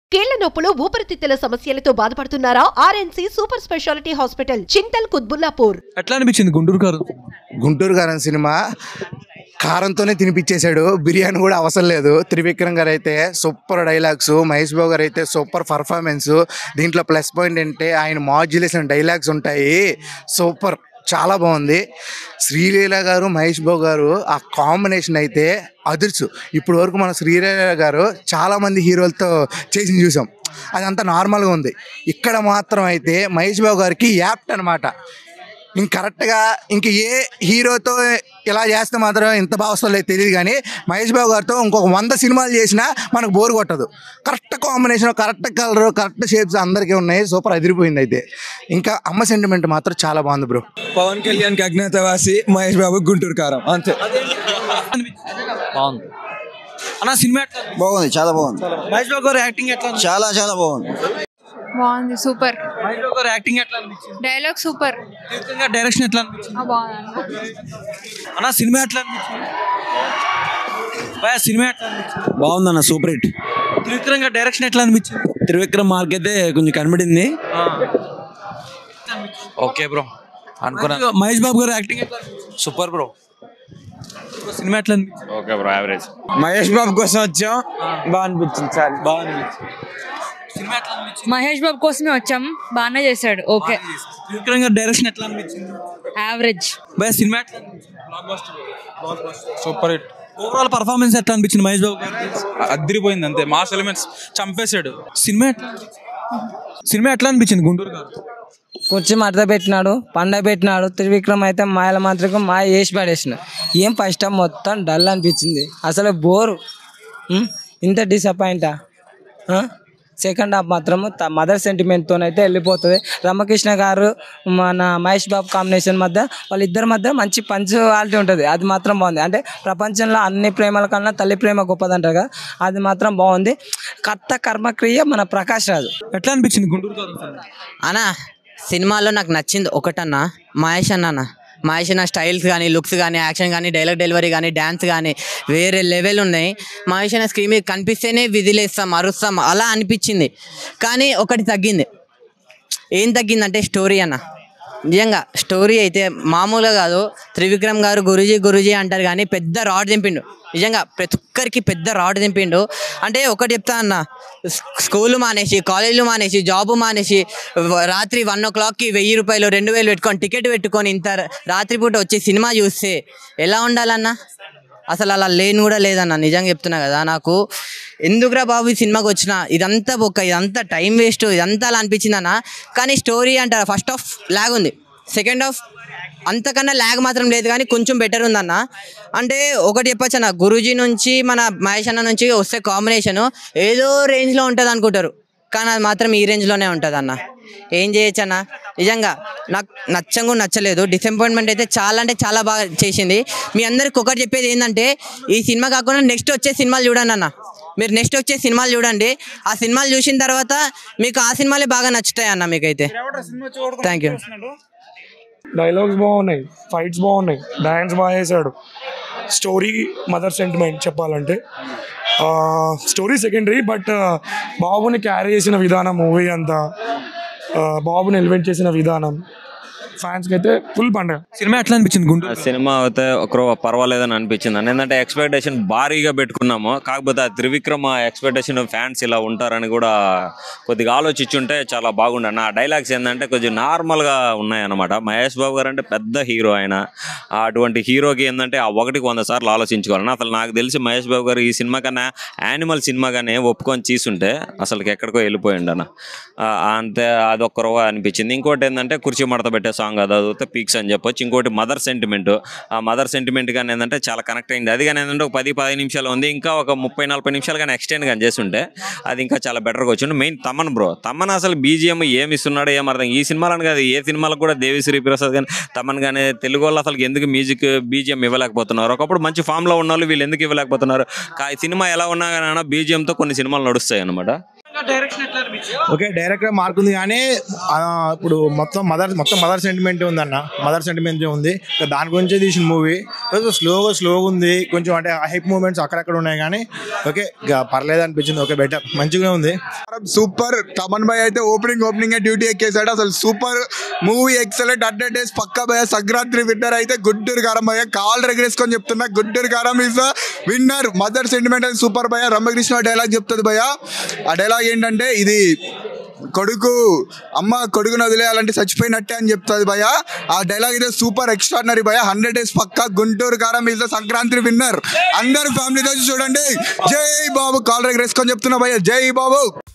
కీళ్ల నొప్పులు ఊపిరితిత్తుల సమస్యలతో బాధపడుతున్నారా RNC super speciality hospital Chintal Kuthbullapur ఎట్లా అనిపించింది గుంటూరు కారు గుంటూరు గారం సినిమా కారంతోనే తినిపించేశాడు బిర్యానీ కూడా అవసరం లేదు త్రివిక్రమ్ గారు అయితే సూపర్ డైలాగ్స్ మహేష్ బాబు గారు అయితే సూపర్ పర్ఫార్మెన్స్ దీంట్లో ప్లస్ పాయింట్ ఏంటంటే ఆయన మాడ్యులేషన్ డైలాగ్స్ ఉంటాయి సూపర్ చాలా బాగుంది శ్రీలీల గారు మహేష్ బాబు గారు ఆ కాంబినేషన్ అయితే అదుర్సు ఇప్పుడు వరకు మన శ్రీలీల గారు చాలా మంది హీరోలతో చేసి చూసాం అదంతా నార్మల్గా ఉంది ఇక్కడ మాత్రం అయితే మహేష్ బాబు గారికి యాప్ట్ అనమాట ఇంక కరెక్ట్గా ఇంక ఏ హీరోతో ఇలా చేస్తే మాత్రం ఇంత బాగా వస్తుందో లేదో తెలియదు కానీ మహేష్ బాబు గారితో ఇంకొక వంద సినిమాలు చేసినా మనకు బోర్ కొట్టదు correct combination correct colour correct shapes అందరికీ ఉన్నాయి సూపర్ అదిరిపోయింది అయితే ఇంకా అమ్మ సెంటిమెంట్ మాత్రం చాలా బాగుంది బ్రో పవన్ కళ్యాణ్ కి అజ్ఞాతవాసి మహేష్ బాబు గుంటూరు కారం అంతే బాగుంది అన్న సినిమా ఎట్లా బాగుంది చాలా బాగుంది మహేష్ బాబు గారు యాక్టింగ్ ఎట్లా అనిపించింది? చాలా చాలా బాగుంది బాగుంది సూపర్ మహేష్ బాబు గారు యాక్టింగ్ ఎట్లా అనిపించింది డైలాగ్ సూపర్ త్రివిక్రమ్ గారి డైరెక్షన్ ఎట్లా అనిపించింది బాగుంది అన్న సినిమా ఎట్లా అనిపించింది భయ్యా, సినిమా ఎట్లా అనిపించింది బాగుందన్న సూపర్ హిట్ త్రివిక్రమ్ గారి డైరెక్షన్ ఎట్లా అనిపించింది త్రివిక్రమ్ మార్క్ అయితే కొంచెం కనబడింది ఓకే బ్రో అనుకున్నా మహేష్ బాబు గారు యాక్టింగ్ ఎట్లా అనిపించింది సూపర్ బ్రో సినిమా ఎట్లా అనిపించింది okay bro average Mahesh Babu కోసం వచ్చాం బాగా అనిపించింది సార్ బాగా అనిపించింది సినిమా ఎట్లా అనిపించింది మహేష్ బాబు కోసమే వచ్చాం బాగానే చేశాడు ఓకే త్రివిక్రమ్ గారి డైరెక్షన్ ఎట్లా అనిపించింది యావరేజ్ భయ సినిమా ఎట్లా అనిపించింది సూపర్ హిట్ ఓవరాల్ పర్ఫార్మెన్స్ ఎట్లా అనిపించింది మహేష్ బాబు గారికి అద్దరిపోయింది అంతే మాస్ ఎలిమెంట్స్ చంపేశాడు సినిమా ఎట్లా అనిపించింది? సినిమా ఎట్లా అనిపించింది గుంటూరు గారు కుర్చీ మడత పెట్టినాడు పండ పెట్టినాడు త్రివిక్రమ్ అయితే మాయల మాత్రం మాయ వేసి పడేసిన ఏం ఫస్ట్ టైం మొత్తం డల్ అనిపించింది అసలు బోరు ఉం? ఇంత డిసప్పాయింటా సెకండ్ హాఫ్ మాత్రము మదర్ సెంటిమెంట్తో అయితే వెళ్ళిపోతుంది రమకృష్ణ గారు మన మహేష్ బాబు కాంబినేషన్ మధ్య వాళ్ళిద్దరి మధ్య మంచి పంచువాలిటీ ఉంటుంది అది మాత్రం బాగుంది అంటే ప్రపంచంలో అన్ని ప్రేమల కన్నా తల్లి ప్రేమ గొప్పదంటారు కదా అది మాత్రం బాగుంది కర్త కర్మక్రియ మన ప్రకాష్ రాజు ఎట్లా అనిపించింది గుంటూరు గారు అన్నా సినిమాలో నాకు నచ్చింది ఒకటన్నా మహేష్ అన్న మహేష్ అన్న స్టైల్స్ కానీ లుక్స్ కానీ యాక్షన్ కానీ డైలాగ్ డెలివరీ కానీ డ్యాన్స్ కానీ వేరే లెవెల్ ఉన్నాయి మహేష్ అన్న స్క్రీన్ మీద కనిపిస్తేనే విధిలేస్తాం అరుస్తాం అలా అనిపించింది కానీ ఒకటి తగ్గింది ఏం తగ్గిందంటే స్టోరీ అన్న నిజంగా స్టోరీ అయితే మామూలుగా కాదు త్రివిక్రమ్ గారు గురుజీ గురుజీ అంటారు కానీ పెద్ద రాడ్ దింపిండు నిజంగా ప్రతి ఒక్కరికి పెద్ద రాడ్ దింపిండు అంటే ఒకటి చెప్తా అన్న స్కూల్ మానేసి కాలేజీలు మానేసి జాబ్ మానేసి వ- రాత్రి వన్ ఓ క్లాక్కి వెయ్యి రూపాయలు రెండు వేలు పెట్టుకొని టికెట్ పెట్టుకొని ఇంత రాత్రిపూట వచ్చి సినిమా చూస్తే ఎలా ఉండాలన్నా అసలు అలా లేని కూడా లేదన్న నిజంగా చెప్తున్నా కదా నాకు ఎందుకురా బాబు ఈ సినిమాకి వచ్చిన ఇదంతా బొక్క ఇదంతా టైం వేస్ట్ ఇదంతా అలా అనిపించింది అన్న కానీ స్టోరీ అంటారా ఫస్ట్ హాఫ్ లాగ్ ఉంది సెకండ్ హాఫ్ అంతకన్నా ల్యాగ్ మాత్రం లేదు కానీ కొంచెం బెటర్ ఉందన్న అంటే ఒకటి చెప్పొచ్చు అన్న గురూజీ నుంచి మన మహేష్ అన్న నుంచి వస్తే కాంబినేషన్ ఏదో రేంజ్లో ఉంటుంది అనుకుంటారు కానీ అది మాత్రం ఈ రేంజ్లోనే ఉంటుంది అన్న ఏం చేయొచ్చు అన్న నిజంగా నాకు నచ్చంగా నచ్చలేదు డిసప్పాయింట్మెంట్ అయితే చాలా అంటే చాలా బాగా చేసింది మీ అందరికి ఒకటి చెప్పేది ఏంటంటే ఈ సినిమా కాకుండా నెక్స్ట్ వచ్చే సినిమాలు చూడండి అన్న మీరు నెక్స్ట్ వచ్చే సినిమాలు చూడండి ఆ సినిమాలు చూసిన తర్వాత మీకు ఆ సినిమాలే బాగా నచ్చుతాయి అన్న మీకైతే థ్యాంక్ యూ డైలాగ్స్ బాగున్నాయి ఫైట్స్ బాగున్నాయి డ్యాన్స్ బాగా చేశాడు స్టోరీ మదర్ సెంటిమెంట్ చెప్పాలంటే స్టోరీ సెకండరీ బట్ బాబుని క్యారీ చేసిన విధానం మూవీ అంతా ఆ, బాబుని ఎలివేట్ చేసిన విధానం ఫ్యాన్స్కి అయితే ఫుల్ పండుగ సినిమా ఎట్లా అనిపించింది గుంటూరు సినిమా అయితే ఒక పర్వాలేదని అనిపించింది అని ఏంటంటే ఎక్స్పెక్టేషన్ భారీగా పెట్టుకున్నాము కాకపోతే ఆ త్రివిక్రమ ఎక్స్పెక్టేషన్ ఫ్యాన్స్ ఇలా ఉంటారని కూడా కొద్దిగా ఆలోచించుంటే చాలా బాగుండను ఆ డైలాగ్స్ ఏంటంటే కొంచెం నార్మల్గా ఉన్నాయన్నమాట మహేష్ బాబు గారు అంటే పెద్ద హీరో ఆయన ఆ అటువంటి హీరోకి ఏంటంటే ఆ ఒకటికి వంద సార్లు ఆలోచించుకోవాలని అసలు నాకు తెలిసి మహేష్ బాబు గారు ఈ సినిమా కన్నా యానిమల్ సినిమా కానీ ఒప్పుకొని తీసుంటే అసలుకి ఎక్కడికో వెళ్ళిపోయిండు అన్న ఆ, అంతే అదొక్కరుగా అనిపించింది ఇంకోటి ఏంటంటే కుర్చీ మడత పెట్టే సాంగ్ అది అదితే పీక్స్ అని చెప్పొచ్చు ఇంకోటి మదర్ సెంటిమెంట్ ఆ మదర్ సెంటిమెంట్ కానీ ఏంటంటే చాలా కనెక్ట్ అయింది అది కానీ ఏంటంటే ఒక పది పది నిమిషాలు ఉంది ఇంకా ఒక ముప్పై నలభై నిమిషాలు కానీ ఎక్స్టెండ్ కానీ చేస్తుంటే అది ఇంకా చాలా బెటర్గా వచ్చిండు మెయిన్ తమన్ బ్రో తమన్ అసలు బీజిఎం ఏమి ఇస్తున్నాడో ఏం అర్థం ఈ సినిమాలను కాదు ఏ సినిమాలకు కూడా దేవిశ్రీ ప్రసాద్ కానీ తమన్ కానీ తెలుగు వాళ్ళు అసలు ఎందుకు మ్యూజిక్ బీజిఎం ఇవ్వలేకపోతున్నారు ఒకప్పుడు మంచి ఫామ్లో ఉన్న వాళ్ళు వీళ్ళు ఎందుకు ఇవ్వలేకపోతున్నారు కా- ఈ సినిమా ఎలా ఉన్నా కానీ బీజిఎంతో కొన్ని సినిమాలు నడుస్తాయి అనమాట డైరెక్షన్ ఎట్లా అనిపించింది ఓకే డైరెక్ట్గా మార్క్ ఉంది కానీ ఆ, ఇప్పుడు మొత్తం మదర్ మొత్తం మదర్ సెంటిమెంట్ ఉందన్న మదర్ సెంటిమెంట్ ఉంది ఇక దాని గురించే తీసిన మూవీ స్లోగా స్లోగా ఉంది కొంచెం అంటే హైప్ మూమెంట్స్ అక్కడక్కడ ఉన్నాయి కానీ ఓకే ఇక పర్లేదు అనిపించింది ఓకే బెటర్ మంచిగా ఉంది సూపర్ తమన్ భాయ్ అయితే ఓపెనింగ్ ఓపెనింగ్ డ్యూటీ ఎక్కేసాడు అసలు super movie excellent hundred days పక్కా భయ సంక్రాంతి విన్నర్ అయితే గుంటూరు కారం భయ కాల్ రెగరేసుకొని చెప్తున్నా Guntur Karam is winner mother sentiment అని సూపర్ భయ రమకృష్ణ డైలాగ్ చెప్తుంది భయ ఆ డైలాగ్ ఏంటంటే ఇది కొడుకు అమ్మ కొడుకును వదిలేయాలంటే చచ్చిపోయినట్టే అని చెప్తుంది భయ ఆ డైలాగ్ అయితే సూపర్ ఎక్స్ట్రాడినరీ భయ హండ్రెడ్ డేస్ పక్కా గుంటూరు కారం ఈజ్ సంక్రాంతి విన్నర్ అందరు ఫ్యామిలీతో చూడండి జై బాబు కాల్ రెగరేసుకొని చెప్తున్నా భయ జై బాబు